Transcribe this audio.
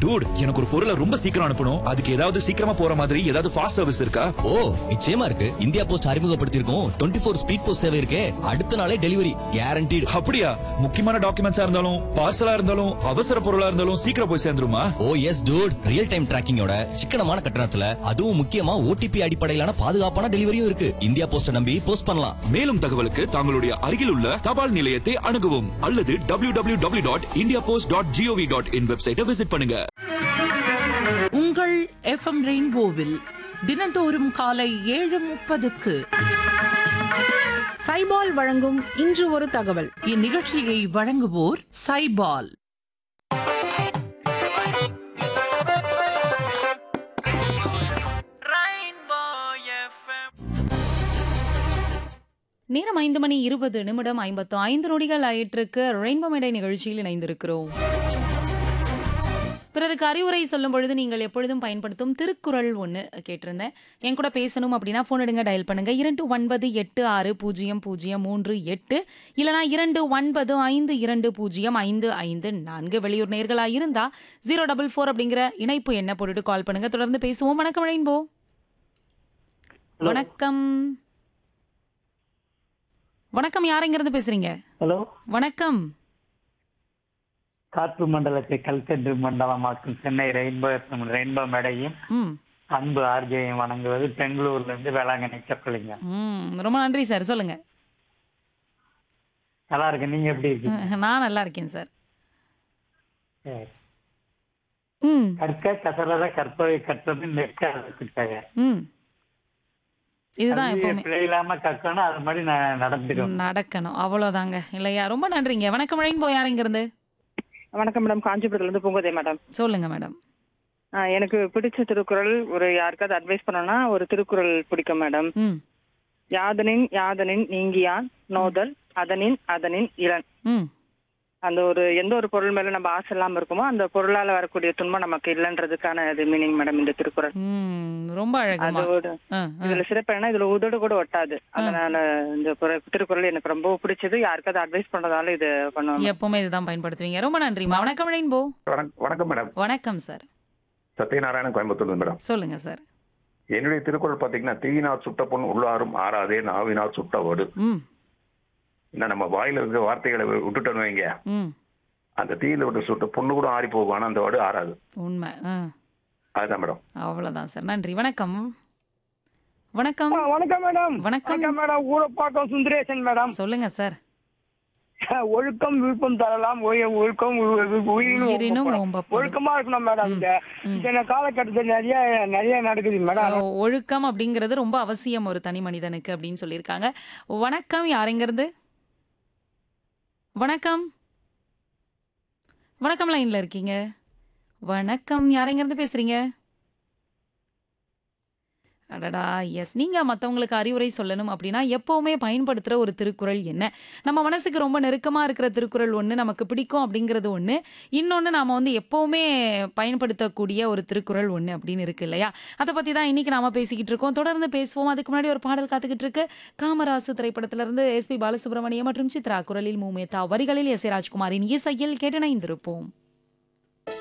Dude எனக்கு ஒரு பொருளை ரொம்ப சீக்கிரம் அனுப்பணும் அதுக்கு ஏதாவது சீக்கிரமா போற மாதிரி ஏதாவது ஃபாஸ்ட் சர்வீஸ் இருக்கா ஓ நிச்சயமா இருக்கு இந்தியா போஸ்ட் அறிமுகப்படுத்தியிருக்கோம் டுவெண்ட்டி ஃபோர் ஸ்பீட் போஸ்ட் சேவை இருக்கே அடுத்த நாளே டெலிவரி கேரண்டீடு அப்படியா முக்கியமான டாக்குமெண்ட்ஸா இருந்தாலும் பார்சலா இருந்தாலும் அவசர பொருளா இருந்தாலும் சீக்கிரம் போய் சேர்ந்துருமா oh yes dude real time டிராக்கிங்கோட சிக்கனமான கட்டணத்துல அதுவும் முக்கியமா ஓடிபி அடிப்படையிலான பாதுகாப்பான டெலிவரியும் இருக்கு இந்தியா போஸ்ட நம்பி போஸ்ட் பண்ணலாம் மேலும் தகவலுக்கு தங்களுடைய அருகில் உள்ள தபால் நிலையத்தை அணுகவும் அல்லது W W W dot India post dot G O V dot in வெப்சைட்டை விசிட் பண்ணுங்க உங்கள் எஃப்எம் ரெயின்போவில் தினந்தோறும் காலை ஏழு முப்பதுக்கு சைபால் வழங்கும் இன்று ஒரு தகவல் இந்நிகழ்ச்சியை வழங்குவோர் சைபால் நேரம் ஐந்து மணி இருபது நிமிடம் ஐம்பத்து ஐந்து நொடிகள் ஆயிற்றுக்கு ரெயின்போ மேடை நிகழ்ச்சியில் இணைந்திருக்கிறோம் பிறருக்கு அறிவுரை சொல்லும் பொழுது நீங்கள் எப்பொழுதும் பயன்படுத்தும் திருக்குறள் ஒன்று கேட்டிருந்தேன் என் கூட பேசணும் அப்படின்னா ஃபோன் எடுங்க டயல் பண்ணுங்க இரண்டு ஒன்பது எட்டு ஆறு பூஜ்ஜியம் பூஜ்ஜியம் மூன்று எட்டு இல்லனா இரண்டு ஒன்பது ஐந்து இரண்டு பூஜ்ஜியம் ஐந்து ஐந்து நான்கு வெளியூர் நேர்களா இருந்தா ஜீரோ டபுள் ஃபோர் அப்படிங்கிற இணைப்பு என்ன போட்டுட்டு கால் பண்ணுங்க தொடர்ந்து பேசுவோம் வணக்கம் ரெயின்போ வணக்கம் வணக்கம் யாரெங்கிருந்து பேசுறீங்க ஹலோ வணக்கம் காற்று மண்டலத்தை கல்கண்டு மண்டலமாக்கும் சென்னை ரெயின்போ FM ரெயின்போ மேடையும் ம் அன்பு ஆர்ஜையும் வணங்குவது பெங்களூர்ல இருந்து வேளாங்கண்ணி சொக்கலிங்க ம் ரொம்ப நன்றி சார் சொல்லுங்க நல்லா இருக்கு நீங்க எப்படி இருக்கீங்க நான் நல்லா இருக்கேன் சார் சரி. ம் கற்க கசலர கற்பவை கற்பது நெற்க கற்காக ம் இதுதான் எப்பவுமே பிழை இல்லாம கற்கணும் அது மாதிரி நான் நடந்துக்கணும் நடக்கணும் அவ்வளோதாங்க இல்லையா ரொம்ப நன்றிங்க வணக்கம் ரெயின்போ யாருங்கிறது வணக்கம் மேடம் காஞ்சிபுரத்துல இருந்து பூங்கோதை மேடம் சொல்லுங்க மேடம் ஆ, எனக்கு பிடிச்ச திருக்குறள் ஒரு யாருக்காவது அட்வைஸ் பண்ணணும்னா ஒரு திருக்குறள் பிடிக்கும் மேடம் ம் யாதனின் யாதனின் நீங்கியான் நோதல் அதனின் அதனின் இளன் ம் அந்த ஒரு எந்த ஒரு பொருள் மேல நம்ம ஆசை இல்லாம இருக்குமோ அந்த பொருளால வரக்கூடிய துன்பம் நமக்கு இல்லைன்றதுக்கான இது மீனிங் மேடம் இந்த திருக்குறள் ம் ரொம்ப அழகுமா அதோட ஆ, ஆ. இதுல சிறப்பு என்ன இதுல உதடு கூட ஒட்டாது அதனால இந்த குற- திருக்குறள் எனக்கு ரொம்ப பிடிச்சது யாருக்காவது அட்வைஸ் பண்றதால இது பண்ணுவாங்க எப்பவுமே இதுதான் பயன்படுத்துவீங்க ரொம்ப நன்றிமா வணக்கம் ரெயின்போ வணக்- வணக்கம் மேடம் வணக்கம் சார் சத்யநாராயணன் கோயம்புத்தூர் மேடம் சொல்லுங்க சார் என்னுடைய திருக்குறள் பாத்தீங்கன்னா தீயினார் சுட்ட பொன் உள்ளாரும் ஆறாதே நாவினார் சுட்ட வடு ம் என்ன நம்ம வாயில இருக்க வார்த்தைகளை வி- விட்டுட்டோன்னு வைங்க ம் அந்த தீயில விட்டு சுட்ட பொண்ணு கூட ஆறி போகும் ஆனா அந்த வடு ஆறாது உண்மை ஆ அதுதான் மேடம் அவ்வளோதான் சார் நன்றி வணக்கம் வணக்கம் வணக்கம் மேடம் வணக்கம் மேடம் ஊரப்பாக்கம் சுந்தரேசன் மேடம் சொல்லுங்க சார் ஒழுக்கம் விருப்பம் தரலாம் ஒழு- ஒழுக்கம் உ- உ- உயிரினும் உயிரினும் ஓம்பப்படும். ஓம்பப்படும். ஒழுக்கமா இருக்கணும் மேடம் இந்த ம். இந்த காலகட்டத்தில் நிறைய நிறைய நடக்குது மேடம் அஹ், ஒழுக்கம் அப்படிங்கிறது ரொம்ப அவசியம் ஒரு தனி மனிதனுக்கு அப்படின்னு சொல்லியிருக்காங்க வணக்கம் யாருங்கிறது வணக்கம் வணக்கம் லைன்ல இருக்கீங்க வணக்கம் யாருங்கிறது பேசுறீங்க அடடா எஸ் நீங்க மத்தவங்களுக்கு அறிவுரை சொல்லணும் அப்படின்னா எப்பவுமே பயன்படுத்துற ஒரு திருக்குறள் என்ன நம்ம மனசுக்கு ரொம்ப நெருக்கமா இருக்கிற திருக்குறள் ஒன்று நமக்கு பிடிக்கும் அப்படிங்கிறது ஒன்று இன்னொன்று நாம வந்து எப்பவுமே பயன்படுத்தக்கூடிய ஒரு திருக்குறள் ஒன்று அப்படின்னு இருக்கு இல்லையா அதை பத்தி தான் இன்னைக்கு நாம பேசிக்கிட்டு இருக்கோம் தொடர்ந்து பேசுவோம் அதுக்கு முன்னாடி ஒரு பாடல் காத்துக்கிட்டு இருக்கு காமராசு திரைப்படத்துல இருந்து எஸ்பி பாலசுப்ரமணியம் மற்றும் சித்ரா குரலில் மூமேதா வரிகளில் எஸ் ஏ ராஜ்குமாரின் இசையில் கேட்டு இணைந்திருப்போம்